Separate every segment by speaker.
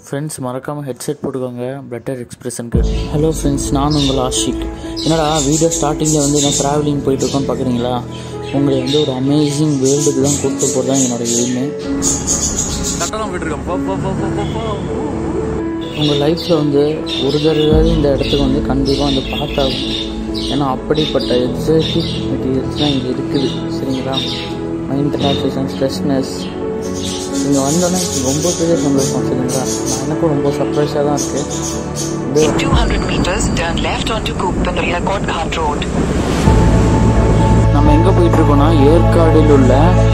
Speaker 1: Friends மறக்காமல் headset போட்டுக்கோங்க better எக்ஸ்பிரஷனுக்கு hello friends நான் உங்கள் ஆஷிக் என்னடா வீடியோ ஸ்டார்டிங்கில் வந்து நான் ட்ராவலிங் போயிட்டு இருக்கோன்னு பார்க்குறீங்களா உங்களை வந்து ஒரு அமேசிங் வேர்ல்டுக்கு தான் கூப்பிட்டு போகிறது தான் என்னோட எய்மு
Speaker 2: கரெக்டாக போயிட்டு இருக்கோம் போ போ போ போ போ போ
Speaker 1: உங்கள் லைஃப்பில் வந்து ஒரு தடவை இந்த இடத்துக்கு வந்து கண்டிப்பாக வந்து பார்த்தாகும் ஏன்னா அப்படிப்பட்ட எக்ஸாட்டிக் மெட்டீரியல்ஸ் தான் இங்கே இருக்குது சரிங்களா மைண்ட் ரிலாக்ஸேஷன் ஸ்ட்ரெஸ்னஸ் இங்கே வந்தோன்னே ரொம்ப பெரிய சந்தோஷம் சரிங்களா நான் எனக்கும் ரொம்ப சர்ப்ரைஸாக தான் இருக்குது
Speaker 3: In 200 meters, turn left onto Kupanria Kodghat Road.
Speaker 1: நம்ம எங்கே போயிட்டு இருக்கோம்னா ஏற்காடில் உள்ள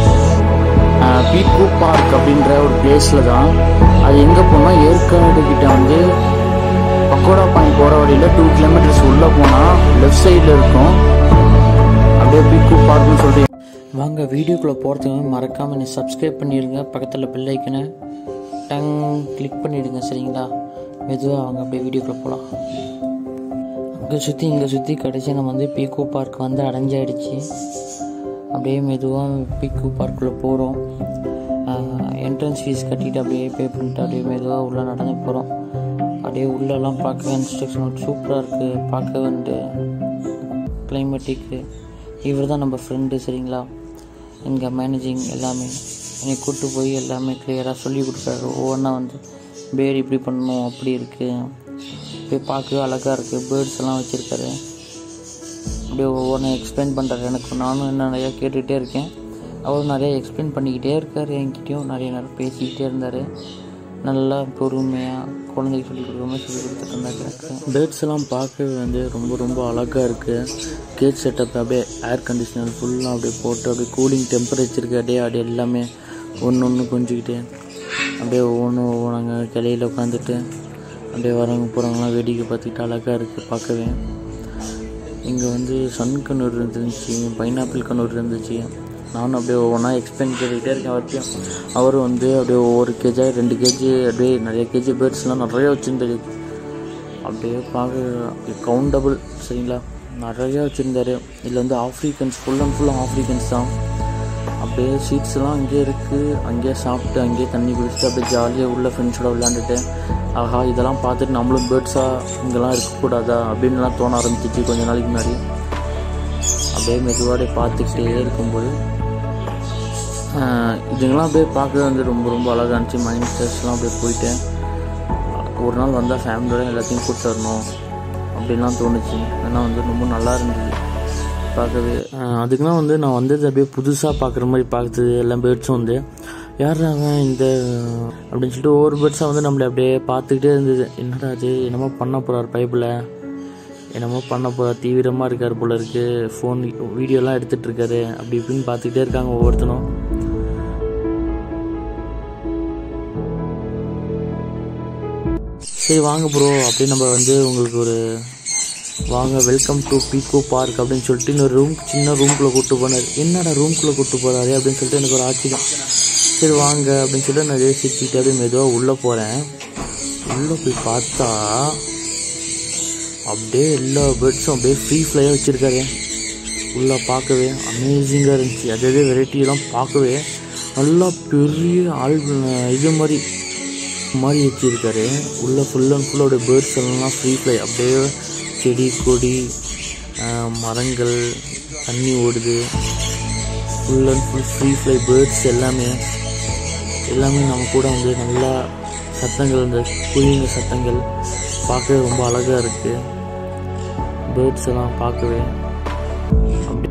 Speaker 1: அஹ், பீக்கு பார்க் அப்படின்ற ஒரு பிளேஸில் தான் அது எங்கே போனால் ஏற்காடு கிட்ட வந்து பக்கோடா பாயிண்ட் போகிற வழியில் டூ கிலோமீட்டர்ஸ் உள்ளே போனால் லெஃப்ட் சைடில் இருக்கும் அப்படியே பீக்கு பார்க்னு சொல்லிட்டு வாங்க வீடியோக்குள்ளே போகிறதுக்கு மறக்காமல் நீ சப்ஸ்கிரைப் பண்ணிடுங்க பக்கத்தில் பெல் ஐக்கனை டங் கிளிக் பண்ணிவிடுங்க சரிங்களா மெதுவாக அவங்க அப்படியே வீடியோக்குள்ளே போகலாம் அங்கே சுற்றி இங்கே சுற்றி கடைசி நம்ம வந்து பீகோ பார்க் வந்து அடைஞ்சாயிடுச்சு அப்படியே மெதுவாக பீகோ பார்க்குள்ளே போகிறோம் என்ட்ரன்ஸ் ஃபீஸ் கட்டிட்டு அப்படியே பே பண்ணிட்டு அப்படியே மெதுவாக உள்ளே நடந்து போகிறோம் அப்படியே உள்ளெல்லாம் பார்க்க இன்ஸ்ட்ரக்ஷன் சூப்பராக இருக்குது பார்க்க வந்து கிளைமேட்டிக்கு இவர் தான் நம்ம ஃப்ரெண்டு சரிங்களா இங்கே மேனேஜிங் எல்லாமே என்னை கூப்பிட்டு போய் எல்லாமே கிளியராக சொல்லி கொடுத்தாரு ஒவ்வொன்றா வந்து பேர் இப்படி பண்ணணும் அப்படி இருக்குது போய் பார்க்கவே அழகாக இருக்குது பேர்ட்ஸ் எல்லாம் வச்சுருக்காரு அப்படியே ஒவ்வொன்றும் எக்ஸ்பிளைன் பண்ணுறாரு எனக்கு நானும் என்ன நிறையா கேட்டுக்கிட்டே இருக்கேன் அவரும் நிறைய எக்ஸ்பிளைன் பண்ணிக்கிட்டே இருக்கார் என்கிட்டயும் நிறைய நேரம் பேசிக்கிட்டே இருந்தார் நல்லா பொறுமையாக குழந்தைக்கு சொல்லி கொடுக்குற மாதிரி சொல்லி கொடுத்துட்டு இருந்தாரு பேர்ட்ஸ் எல்லாம் பார்க்கவே வந்து ரொம்ப ரொம்ப அழகாக இருக்குது கேட் செட்டப் அப்படியே ஏர் கண்டிஷனர் ஃபுல்லாக அப்படியே போட்டு அப்படியே கூலிங் டெம்பரேச்சருக்கு அப்படியே அப்படியே எல்லாமே ஒன்று ஒன்று கொஞ்சிக்கிட்டு அப்படியே ஒவ்வொன்றும் ஒவ்வொன்றாங்க கிளையில் உட்காந்துட்டு அப்படியே வரவங்க போகிறவங்களாம் வேடிக்கை பார்த்துக்கிட்டு அழகாக இருக்குது பார்க்கவே இங்கே வந்து சன் கண்ணூர் இருந்துச்சு பைனாப்பிள் கண்ணூர் இருந்துச்சு நானும் அப்படியே ஒவ்வொன்றா எக்ஸ்பிளைன் கேட்டுக்கிட்டே இருக்கேன் அவர்கிட்டையும் அவரும் வந்து அப்படியே ஒவ்வொரு கேஜா ரெண்டு கேஜி அப்படியே நிறைய கேஜி பேர்ட்ஸ்லாம் நிறைய வச்சுருந்தாரு அப்படியே பார்க்க கவுண்டபுள் சரிங்களா நிறையா வச்சுருந்தாரு இதில் வந்து ஆஃப்ரிக்கன்ஸ் ஃபுல் அண்ட் ஃபுல்லாக ஆஃப்ரிக்கன்ஸ் தான் அப்படியே சீட்ஸ் எல்லாம் அங்கேயே இருக்குது அங்கேயே சாப்பிட்டு அங்கேயே தண்ணி குடிச்சிட்டு அப்படியே ஜாலியாக உள்ள ஃப்ரெண்ட்ஸோட விளையாண்டுட்டு ஆஹா இதெல்லாம் பார்த்துட்டு நம்மளும் பேர்ட்ஸாக இங்கெல்லாம் இருக்கக்கூடாதா அப்படின்லாம் தோண ஆரம்பிச்சிச்சு கொஞ்ச நாளைக்கு முன்னாடி அப்படியே மெதுவாக பார்த்துக்கிட்டே இருக்கும்போது ஆஹ், இதுங்கெல்லாம் அப்படியே பார்க்க வந்து ரொம்ப ரொம்ப அழகாக இருந்துச்சு மைண்ட் ஸ்ட்ரெஸ்லாம் அப்படியே போயிட்டேன் ஒரு நாள் வந்தால் ஃபேமிலியோட எல்லாத்தையும் கூப்பிட்டு வரணும் அப்படின்லாம் தோணுச்சு ஏன்னா வந்து ரொம்ப நல்லா இருந்தது பார்க்கவே அதுக்குலாம் வந்து நான் வந்தது அப்படியே புதுசாக பார்க்குற மாதிரி பார்த்தது எல்லாம் பேர்ட்ஸும் வந்து யார் அவன் இந்த அப்படின்னு சொல்லிட்டு ஒவ்வொரு பேர்ட்ஸாக வந்து நம்மளை அப்படியே பார்த்துக்கிட்டே இருந்தது என்னடா அது என்னமோ பண்ண போகிறார் பைப்பில் என்னமோ பண்ண போகிறார் தீவிரமாக இருக்கார் போல இருக்கு ஃபோன் வீடியோலாம் எடுத்துகிட்டு இருக்காரு அப்படி இப்படின்னு பார்த்துக்கிட்டே இருக்காங்க ஒவ்வொருத்தனும் சரி வாங்க ப்ரோ அப்படி நம்ம வந்து உங்களுக்கு ஒரு வாங்க வெல்கம் டு பீகோ பார்க் அப்படின்னு சொல்லிட்டு இன்னொரு ரூம் சின்ன ரூம்குள்ளே கூப்பிட்டு போனார் என்னடா ரூம்குள்ளே கூப்பிட்டு போகிறாரு அப்படின்னு சொல்லிட்டு எனக்கு ஒரு ஆச்சரியம் சரி வாங்க அப்படின்னு சொல்லிட்டு நான் யோசிச்சுக்கிட்டு அப்படியே மெதுவாக உள்ளே போகிறேன் உள்ளே போய் பார்த்தா அப்படியே எல்லா பேர்ட்ஸும் அப்படியே ஃப்ரீ ஃப்ளையாக வச்சுருக்காரு உள்ளே பார்க்கவே அமேசிங்காக இருந்துச்சு அதே வெரைட்டியெல்லாம் பார்க்கவே நல்லா பெரிய ஆள் இது மாதிரி மாதிரி வச்சுருக்காரு உள்ளே ஃபுல் அண்ட் ஃபுல் அப்படியே பேர்ட்ஸ் எல்லாம் ஃப்ரீ ஃப்ளை அப்படியே செடி கொடி ஆஹ், மரங்கள் தண்ணி ஓடுது full and full free fly birds எல்லாமே எல்லாமே நம்ம கூட வந்து நல்லா சத்தங்கள் இந்த குயிலிங்க சத்தங்கள் பார்க்கவே ரொம்ப அழகாக இருக்குது பேர்ட்ஸ் எல்லாம் பார்க்கவே அப்படி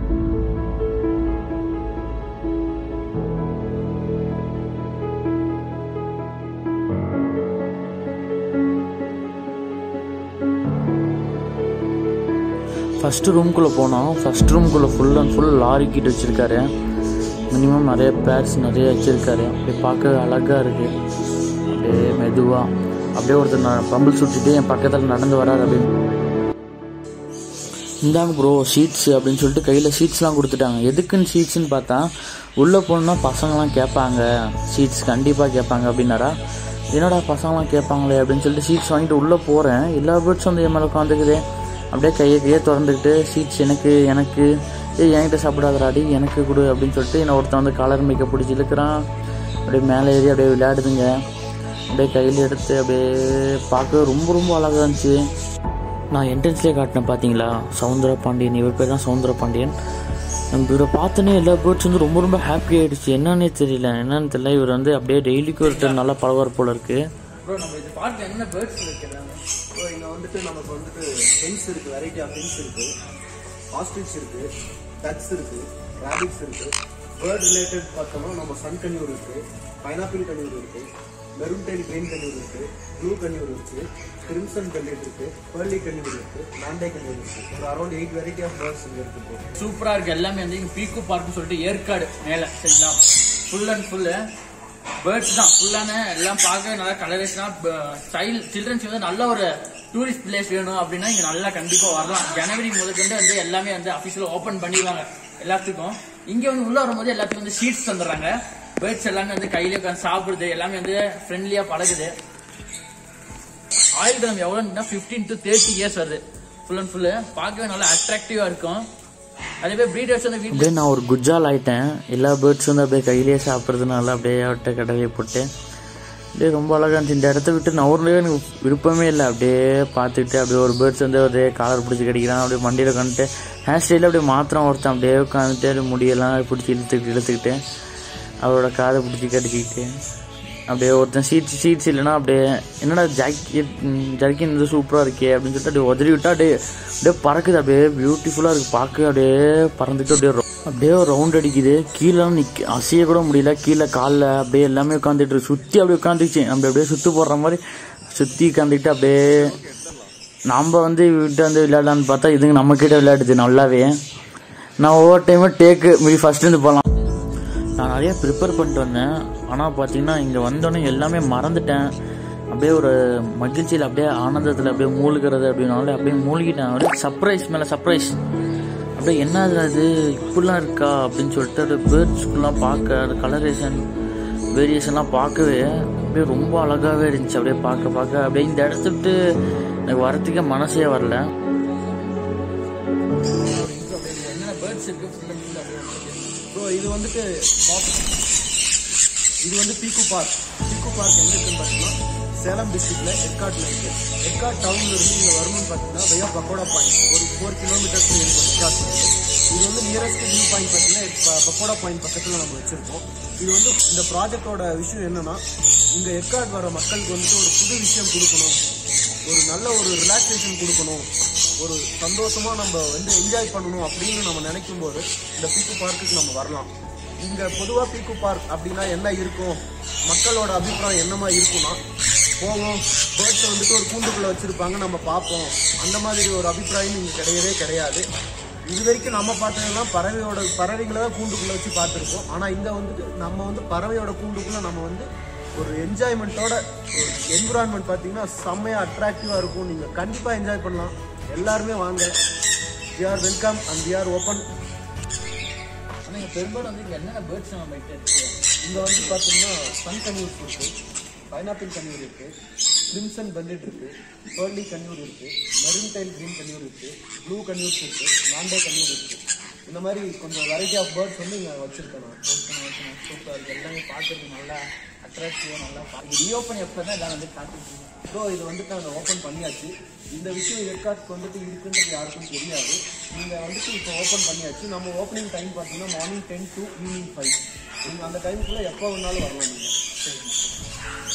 Speaker 1: ஃபஸ்ட்டு ரூம்குள்ளே போனோம் ஃபஸ்ட் ரூம்குள்ளே ஃபுல் அண்ட் ஃபுல் லாரி கிட்ட வச்சுருக்காரு மினிமம் நிறைய பேர்ஸ் நிறைய வச்சுருக்காரு அப்படியே பார்க்கவே அழகாக இருக்குது அப்படியே மெதுவாக அப்படியே ஒருத்தர் நான் பம்பிள் சுற்றிட்டு என் பக்கத்தில் நடந்து வராரு அப்படின்னு இந்தாங்க ப்ரோ ஷீட்ஸ் அப்படின்னு சொல்லிட்டு கையில் ஷீட்ஸ்லாம் கொடுத்துட்டாங்க எதுக்குன்னு ஷீட்ஸ்னு பார்த்தா உள்ளே போகணுன்னா பசங்களாம் கேட்பாங்க ஷீட்ஸ் கண்டிப்பாக கேட்பாங்க அப்படின்னாரா என்னடா பசங்களாம் கேட்பாங்களே அப்படின்னு சொல்லிட்டு ஷீட்ஸ் வாங்கிட்டு உள்ளே போகிறேன் எல்லா பேர்ட்ஸும் வந்து என் மேலே உட்காந்துக்குது அப்படியே கையை கையை திறந்துக்கிட்டு ஷீட்ஸ் எனக்கு எனக்கு ஏய் என்கிட்ட சாப்பிடாதராடி எனக்கு கொடு அப்படின்னு சொல்லிட்டு என்னை ஒருத்தன் வந்து காலர் மேக்க பிடிச்சி இழுக்கிறான் அப்படியே மேலே ஏறி அப்படியே விளையாடுதுங்க அப்படியே கையில் எடுத்து அப்படியே பார்க்க ரொம்ப ரொம்ப அழகாக இருந்துச்சு நான் என்ட்ரன்ஸ்லேயே காட்டினேன் பார்த்தீங்களா சவுந்தர பாண்டியன் இவர் பேர் தான் சவுந்தர பாண்டியன் நம்ம இவரை பார்த்தோன்னே எல்லா பேர்ட்ஸ் வந்து ரொம்ப ரொம்ப ஹாப்பி ஆயிடுச்சு என்னன்னே தெரியல என்னன்னு தெரியல இவர் வந்து அப்படியே டெய்லிக்கு ஒருத்தர் நல்லா பழகுவார் போல இருக்கு
Speaker 2: ப்ரோ நம்ம இது பார்க்க என்ன பேர்ட்ஸ் இருக்கு எல்லாமே
Speaker 4: ஸோ இங்கே வந்துட்டு நமக்கு வந்துட்டு ஹென்ஸ் இருக்குது வெரைட்டி ஆஃப் ஹென்ஸ் இருக்குது ஆஸ்ட்ரிச் இருக்குது டக்ஸ் இருக்குது ரேபிட்ஸ் இருக்குது பேர்ட் ரிலேட்டட் பார்த்தோம்னா நம்ம சன் கன்யூர் இருக்குது பைனாப்பிள் கன்யூர் இருக்குது மெரூன் டைல் கிரீன் கன்யூர் இருக்குது ப்ளூ கன்யூர் இருக்குது கிரிம்சன் கன்யூர் இருக்குது பேர்லி கன்யூர் இருக்குது மாண்டே கன்யூர் இருக்குது ஒரு around eight variety of birds இங்கே இருக்குது bro.
Speaker 2: சூப்பரா இருக்கு எல்லாமே வந்து இங்க பீக்கு பார்க்னு சொல்லிட்டு ஏற்காடு மேல சரிங்களா ஃபுல் அண்ட் ஃபுல்லு பேர்ட்ஸ் தான் ஃபுல்லான எல்லாம் பார்க்க நல்லா கலரேஷனா சைல்ட் சில்ட்ரன்ஸ் வந்து நல்ல ஒரு டூரிஸ்ட் பிளேஸ் வேணும் அப்படின்னா இங்க நல்லா கண்டிப்பா வரலாம் ஜனவரி முதற்கொண்டு வந்து எல்லாமே வந்து அபிஷியலா ஓபன் பண்ணிடுவாங்க எல்லாத்துக்கும் இங்க வந்து உள்ள வரும்போது எல்லாத்துக்கும் வந்து சீட்ஸ் தந்துடுறாங்க பேர்ட்ஸ் எல்லாமே வந்து கையில உட்காந்து சாப்பிடுறது எல்லாமே வந்து ஃப்ரெண்ட்லியா பழகுது ஆயில் கிராம் எவ்வளோன்னா ஃபிஃப்டீன் டு தேர்ட்டி இயர்ஸ் வருது ஃபுல் அண்ட் ஃபுல்லு பார்க்கவே நல்லா அட்ராக்டிவா இருக்கும் அதே மாதிரி ப்ரீடர்ஸ் வந்து வீட்டில்
Speaker 1: அப்படியே நான் ஒரு குஜால் ஆயிட்டேன் எல்லா பேர்ட்ஸ் வந்து அப்படியே கையிலேயே சாப்பிட்றதுனால அப்படியே அவட்ட கடலையை போட்டு அப்படியே ரொம்ப அழகாக இருந்துச்சு இந்த இடத்த விட்டு நவர்லவே எனக்கு விருப்பமே இல்லை அப்படியே பார்த்துக்கிட்டு அப்படியே ஒரு பேர்ட்ஸ் வந்து அப்படியே காலர் பிடிச்சி கடிக்கிறான் அப்படியே மண்டியில் உட்காந்துட்டு ஹேர் ஸ்டைலில் அப்படியே மாத்திரம் ஒருத்தன் அப்படியே உட்காந்துட்டு அப்படியே முடியெல்லாம் பிடிச்சி இழுத்துக்கிட்டு இழுத்துக்கிட்டு அவரோட காதை பிடிச்சி கடிச்சிக்கிட்டு அப்படியே ஒருத்தன் சீட்ஸ் சீட்ஸ் இல்லைன்னா அப்படியே என்னடா ஜாக்கெட் ஜர்க்கின் வந்து சூப்பராக இருக்கே அப்படின்னு சொல்லிட்டு அப்படியே உதறி விட்டா அப்படியே அப்படியே பறக்குது அப்படியே பியூட்டிஃபுல்லாக இருக்குது பார்க்க அப்படியே பறந்துட்டு அப்படியே ரொ- அப்படியே ஒரு ரவுண்ட் அடிக்குது கீழே நிக்க அசைய கூட முடியல கீழே காலில் அப்படியே எல்லாமே உட்காந்துட்டு இருக்கு சுற்றி அப்படியே உட்காந்துச்சு நம்ம அப்படியே சுற்று போடுற மாதிரி சுற்றி உட்காந்துக்கிட்டு அப்படியே நம்ம வந்து விட்டு வந்து விளையாடலான்னு பார்த்தா இதுங்க நம்ம கிட்ட விளையாடுது நல்லாவே நான் ஒவ்வொரு டைமும் டேக்கு மீதி ஃபர்ஸ்ட்லேருந்து போகலாம் நான் நிறைய ப்ரிப்பேர் பண்ணிட்டு வந்தேன் ஆனால் பார்த்தீங்கன்னா இங்கே வந்தோடனே எல்லாமே மறந்துட்டேன் அப்படியே ஒரு மகிழ்ச்சியில் அப்படியே ஆனந்தத்தில் அப்படியே மூழ்கிறது அப்படின்னால அப்படியே மூழ்கிட்டேன் அப்படியே சர்ப்ரைஸ் மேலே சர்ப்ரைஸ் அப்படியே என்ன அது இப்படிலாம் இருக்கா அப்படின்னு சொல்லிட்டு அது பேர்ட்ஸ்க்குலாம் பார்க்க அது கலரேஷன் வேரியேஷன்லாம் பார்க்கவே அப்படியே ரொம்ப அழகாகவே இருந்துச்சு அப்படியே பார்க்க பார்க்க அப்படியே இந்த இடத்த விட்டு எனக்கு வரத்துக்கே மனசே வரல
Speaker 2: என்னென்ன பேர்ட்ஸ் இருக்கு ஃபுல் அண்ட் ஃபுல் அப்படியே
Speaker 4: ஸோ இது வந்துட்டு பாப்- இது வந்து பீக்கு பார்க் பீக்கு பார்க் எங்க இருக்குன்னு பார்த்தீங்கன்னா சேலம் டிஸ்ட்ரிக்ட்ல எட்காட்ல இருக்கு எட்காட் டவுன்ல இருந்து இங்க வரணும்னு பார்த்தீங்கன்னா வெயா பக்கோடா பாயிண்ட் ஒரு ஃபோர் கிலோமீட்டர்ஸ் இருக்கும் எட்காட்ல இருந்து இது வந்து நியரஸ்ட் வியூ பாயிண்ட் பார்த்தீங்கன்னா ப- பக்கோடா பாயிண்ட் பக்கத்துல நம்ம வச்சிருக்கோம் இது வந்து இந்த ப்ராஜெக்டோட விஷயம் என்னன்னா இங்க எட்காட் வர மக்களுக்கு வந்துட்டு ஒரு புது விஷயம் கொடுக்கணும் ஒரு நல்ல ஒரு ரிலாக்ஸேஷன் கொடுக்கணும் ஒரு சந்தோஷமா நம்ம வந்து என்ஜாய் பண்ணணும் அப்படின்னு நம்ம நினைக்கும் போது இந்த பீக்கு பார்க்குக்கு நம்ம வரலாம் இங்க பொதுவா பீக்கு பார்க் அப்படின்னா என்ன இருக்கும் மக்களோட அபிப்பிராயம் என்னமா இருக்கும்னா போவோம் பேர்ட்ஸை வந்துட்டு ஒரு கூண்டுக்குள்ள வச்சிருப்பாங்க நம்ம பார்ப்போம் அந்த மாதிரி ஒரு அபிப்பிராயம் இங்க கிடையவே கிடையாது இது வரைக்கும் நம்ம பார்த்ததெல்லாம் பறவையோட பறவைகளை தான் கூண்டுக்குள்ள வச்சு பார்த்துருக்கோம் ஆனா இங்க வந்துட்டு நம்ம வந்து பறவையோட கூண்டுக்குள்ள நம்ம வந்து ஒரு என்ஜாய்மெண்ட்டோட ஒரு என்விரான்மெண்ட் பார்த்தீங்கன்னா செம்மையாக அட்ராக்டிவாக இருக்கும் நீங்கள் கண்டிப்பாக என்ஜாய் பண்ணலாம் எல்லாருமே வாங்க we are welcome and we are open
Speaker 2: ஆனால் இங்கே பெரும்பாலும் வந்து இங்கே என்னென்ன பேர்ட்ஸ் நம்ம கிட்ட இருக்கு
Speaker 4: இங்கே வந்து பார்த்தீங்கன்னா சன் கன்யூர் இருக்குது பைனாப்பிள் கன்யூர் இருக்குது கிரிம்சன் பெல்லட் இருக்குது பேர்லி கன்யூர் இருக்குது மெரூன் டைல் கிரீன் கன்யூர் இருக்குது ப்ளூ கன்யூர்ஸ் இருக்குது மாண்டே கன்யூர் இருக்குது இந்த மாதிரி கொஞ்சம் வெரைட்டி ஆஃப் பேர்ட்ஸ் வந்து இங்கே வச்சுருக்கேன் நான்
Speaker 2: ஓகே ஓகே சூப்பர் இருக்கு எல்லாமே பார்க்கறதுக்கு நல்லா அட்ராக்டிவாக நல்லா பார்க்க ரீஓப்பன் எப்போ தான் எல்லாம் வந்து காட்டுறீங்க
Speaker 4: ஸோ இது வந்துட்டு நாங்கள் ஓப்பன் பண்ணியாச்சு இந்த விஷயம் ஏற்காட்டுக்கு வந்துட்டு இருக்குன்றது யாருக்கும் தெரியாது நீங்கள் வந்துட்டு இப்போ ஓப்பன் பண்ணியாச்சு நம்ம ஓப்பனிங் டைம் பார்த்தீங்கன்னா morning ten to evening five நீங்கள் அந்த டைமுக்குள்ளே எப்போ வேணாலும் வரலாம் நீங்கள்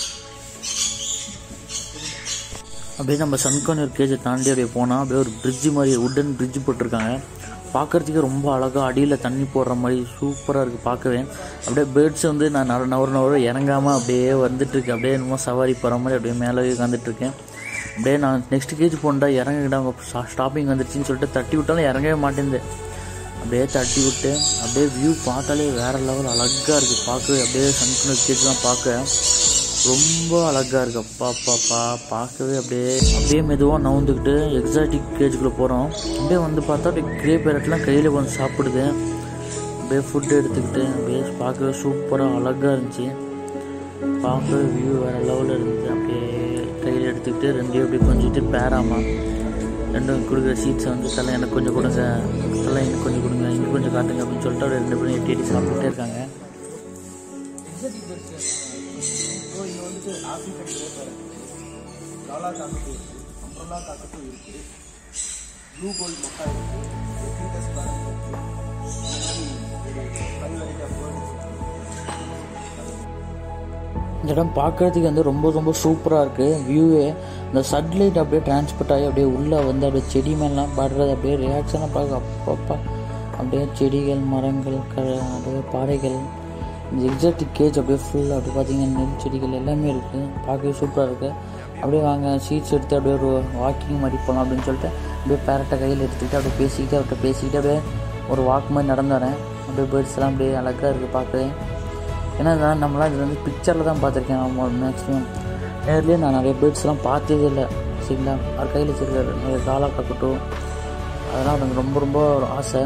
Speaker 1: அப்படியே நம்ம சன்கானர் கேஜை தாண்டி அப்படியே போனால் அப்படியே ஒரு பிரிட்ஜு மாதிரி உட்டன் பிரிட்ஜ் போட்டிருக்காங்க பார்க்கறதுக்கே ரொம்ப அழகாக அடியில் தண்ணி போடுற மாதிரி சூப்பராக இருக்குது பார்க்கவே அப்படியே பேர்ட்ஸ் வந்து நான் நர நவர நவர இறங்காமல் அப்படியே வந்துட்டு இருக்கு அப்படியே என்னமோ சவாரி போகிற மாதிரி அப்படியே மேலே உட்காந்துட்டு இருக்கேன் அப்படியே நான் நெக்ஸ்ட் கேஜ் போண்டா இறங்கிட்டா அவங்க ஸ்டாப்பிங் வந்துருச்சுன்னு சொல்லிட்டு தட்டி விட்டாலும் இறங்கவே மாட்டேங்குது அப்படியே தட்டி விட்டு அப்படியே வியூ பார்த்தாலே வேற லெவல் அழகாக இருக்குது பார்க்கவே அப்படியே சன்குனர் கேஜ்லாம் பார்க்க ரொம்ப அழகா இருக்கு அப்பா அப்பாப்பா பார்க்கவே அப்படியே அப்படியே மெதுவாக நவுந்துக்கிட்டு எக்ஸாட்டிக் கேஜுக்குள்ளே போகிறோம் அப்படியே வந்து பார்த்தா அப்படியே கிரே பேரட்லாம் கையில் வந்து சாப்பிடுது அப்படியே ஃபுட் எடுத்துக்கிட்டு அப்படியே பார்க்கவே சூப்பராக அழகாக இருந்துச்சு பார்க்கவே வியூ வேறு லெவலில் இருந்துச்சு அப்படியே கையில் எடுத்துக்கிட்டு ரெண்டையும் அப்படியே கொஞ்சிட்டு பேராமா ரெண்டும் கொடுக்குற சீட்ஸை வந்து தலை எனக்கு கொஞ்சம் கொடுங்க தலை எனக்கு கொஞ்சம் கொடுங்க இங்கே கொஞ்சம் காட்டுங்க அப்படின்னு சொல்லிட்டு அப்படியே ரெண்டு பேரும் எட்டி எட்டி சாப்பிட்டுட்டே இருக்காங்க
Speaker 4: ஸோ இங்கே வந்து வந்துட்டு ஆப்பிரிக்கன் கிரேப்பர் காலா காக்கட்டு இருக்கு அம்ப்ரலா காக்கட்டு இருக்கு ப்ளூ கோல்ட் மக்கா இருக்கு எக்ரிட்டஸ் பேரண்ட் இருக்கு இந்த மாதிரி ஒரு பல்வரைட்டி ஆஃப் பேர்ட்ஸ்
Speaker 1: இந்த இடம் பார்க்கறதுக்கு வந்து ரொம்ப ரொம்ப சூப்பராக இருக்குது வியூவே இந்த சன்லைட் அப்படியே டிரான்ஸ்போர்ட் ஆகி அப்படியே உள்ளே வந்து அப்படியே செடி மேலாம் படுறது அப்படியே ரியாக்ஷனாக பார்க்க அப்பப்பா அப்படியே செடிகள் மரங்கள் க அப்படியே பாறைகள் இந்த எக்ஸாக்டிக் கேஜ் அப்படியே ஃபுல்லாக அப்படி பார்த்தீங்கன்னா நெல் செடிகள் எல்லாமே இருக்குது பார்க்கவே சூப்பராக இருக்குது அப்படியே வாங்க சீட்ஸ் எடுத்து அப்படியே ஒரு வாக்கிங் மாதிரி போகலாம் அப்படின்னு சொல்லிட்டு அப்படியே பேரட்டை கையில் எடுத்துக்கிட்டு அப்படியே பேசிக்கிட்டு அவர்கிட்ட பேசிக்கிட்டு அப்படியே ஒரு வாக் மாதிரி நடந்து வரேன் அப்படியே பேர்ட்ஸ் எல்லாம் அப்படியே அழகாக இருக்குது பார்க்கவே ஏன்னா நான் நம்மளாம் இது வந்து பிக்சரில் தான் பார்த்துருக்கேன் நம்ம மேக்ஸிமம் நேர்லேயே நான் நிறைய பேர்ட்ஸ்லாம் பார்த்ததே இல்லை சரிங்களா அவர் கையில் வச்சிருக்காரு நிறைய காலா காக்கட்டும் அதெல்லாம் எனக்கு ரொம்ப ரொம்ப ஒரு ஆசை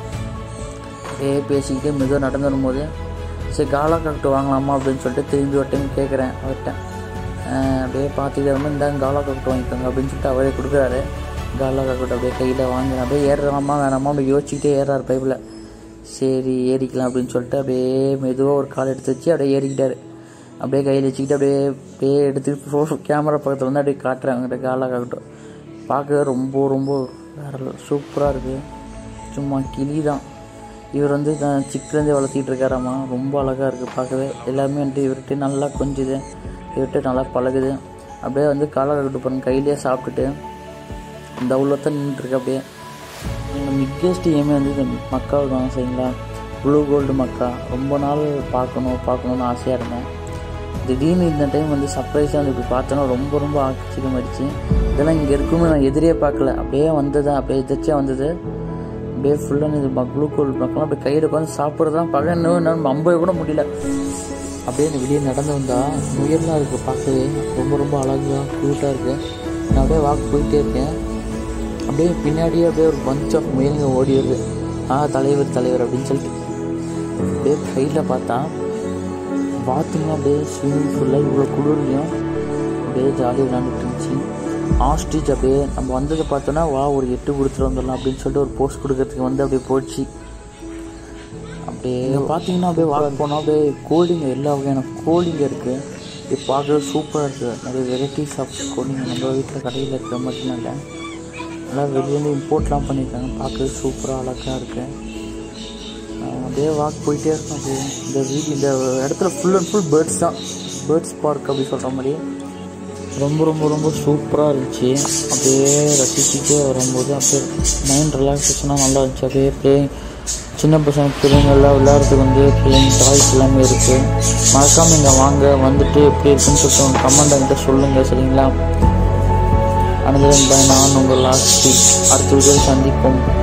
Speaker 1: அப்படியே பேசிக்கிட்டே மெதுவாக நடந்து வரும்போது சரி காலா காக்கட்டும் வாங்கலாமா அப்படின்னு சொல்லிட்டு திரும்பி ஒரு டைம் கேட்குறேன் அவர்கிட்ட அஹ் அப்படியே பார்த்துக்கிட்டே வரும்போது இந்தாங்க காலா காக்கட்டும் வாங்கிக்கோங்க அப்படின்னு சொல்லிட்டு அவரே கொடுக்குறாரு காலா காக்கட்டும் அப்படியே கையில் வாங்குறேன் அப்படியே ஏறுறாமா வேணாமா அப்படி யோசிச்சுக்கிட்டே ஏறாரு பைப்பில் சரி ஏறிக்கலாம் அப்படின்னு சொல்லிட்டு அப்படியே மெதுவாக ஒரு கால் எடுத்து வச்சு அப்படியே ஏறிக்கிட்டாரு அப்படியே கையில் வச்சுக்கிட்டு அப்படியே அப்படியே எடுத்துக்கிட்டு ஃபோ கேமரா பக்கத்தில் வந்து அப்படியே காட்டுறேன் அவங்ககிட்ட காலாகட்டும் பார்க்கவே ரொம்ப ரொம்ப வேற சூப்பராக இருக்குது சும்மா கிளி தான் இவர் வந்து நான் சிக்கிலேருந்தே வளர்த்திட்டு இருக்காராம்மா ரொம்ப அழகாக இருக்குது பார்க்கவே எல்லாமே வந்துட்டு இவர்கிட்ட நல்லா கொஞ்சுது இவர்கிட்ட நல்லா பழகுது அப்படியே வந்து காலாகட்டு பாருங்க கையிலேயே சாப்பிட்டுட்டு இந்த உள்ளத்தான் நின்றுட்டுருக்கு அப்படியே என்னோட பிக்கெஸ்ட் எய்மே வந்து இந்த மக்காவை தான் சரிங்களா ப்ளூ கோல்டு மக்கா ரொம்ப நாள் பார்க்கணும் பார்க்கணுன்னு ஆசையாக இருந்தேன் திடீர்னு இந்த டைம் வந்து சர்ப்ரைஸாக வந்து இப்படி பார்த்தோன்னா ரொம்ப ரொம்ப ஆச்சரியமாயிடுச்சு இதெல்லாம் இங்கே இருக்குன்னு நான் எதிரே பார்க்கல அப்படியே வந்தது அப்படியே எதிர்ச்சியாக வந்தது அப்படியே ஃபுல்லாக இது ப்ளூ கோல்டு மக்கா அப்படியே கையில் உட்காந்து சாப்பிட்றதான் பார்க்க இன்னும் என்னால் நம்பவே கூட முடியல அப்படியே இந்த வெளியே நடந்து வந்தா முயல்லாம் இருக்குது பார்க்கவே ரொம்ப ரொம்ப அழகாக க்யூட்டாக இருக்குது நான் அப்படியே வாக் போயிட்டே இருக்கேன் அப்படியே பின்னாடியே அப்படியே ஒரு பஞ்ச் ஆஃப் முயலுங்க ஓடி வருது ஆ தலைவர் தலைவர் அப்படின்னு சொல்லிட்டு அப்படியே கையில் பார்த்தா பாத்ரூம்லாம் அப்படியே ஸ்விம்மிங் ஃபுல்லாக இவ்வளோ குளிர்லையும் அப்படியே ஜாலியாக விளாண்டுட்டு இருந்துச்சு ஆஸ்ட்ரிச் அப்படியே நம்ம வந்ததை பார்த்தோன்னா வா ஒரு எட்டு கொடுத்துட்டு வந்துடலாம் அப்படின்னு சொல்லிட்டு ஒரு போஸ்ட் கொடுக்கறதுக்கு வந்து அப்படியே போச்சு அப்படியே பார்த்தீங்கன்னா அப்படியே வாக் போனோம் அப்படியே கோழிங்க எல்லா வகையான கோழிங்க இருக்குது இது பார்க்கவே சூப்பராக இருக்குது நிறைய வெரைட்டிஸ் ஆஃப் கோழிங்க நம்ம வீட்டில் கடையில் இருக்கிற மட்டும் இல்லை நல்லா வெளியேருந்து இம்போர்ட்லாம் பண்ணியிருக்காங்க பார்க்கவே சூப்பராக அழகாக இருக்குது அப்படியே வாக் போயிட்டே இருக்கும் அப்படியே இந்த வீடு இந்த இடத்துல ஃபுல் அண்ட் ஃபுல் பேர்ட்ஸ் தான் பேர்ட்ஸ் பார்க் அப்படி சொல்கிற மாதிரி ரொம்ப ரொம்ப ரொம்ப சூப்பராக இருந்துச்சு அப்படியே ரசிச்சுட்டே வரும்போது அப்படியே மைண்ட் ரிலாக்ஸேஷனாக நல்லா இருந்துச்சு அப்படியே பிளே சின்ன பசங்க பிள்ளைங்க எல்லாம் விளையாடுறதுக்கு வந்து பிள்ளைங்க டாய்ஸ் எல்லாமே இருக்குது மறக்காமல் இங்கே வாங்க வந்துட்டு எப்படி இருக்குன்னு சொல்லிட்டு உங்கள் கமெண்ட் என்கிட்ட சொல்லுங்கள் சரிங்களா அனதரன் பாய் நான் உங்கள் லாஸ்ட் அடுத்த வீடியோவில் சந்திப்போம்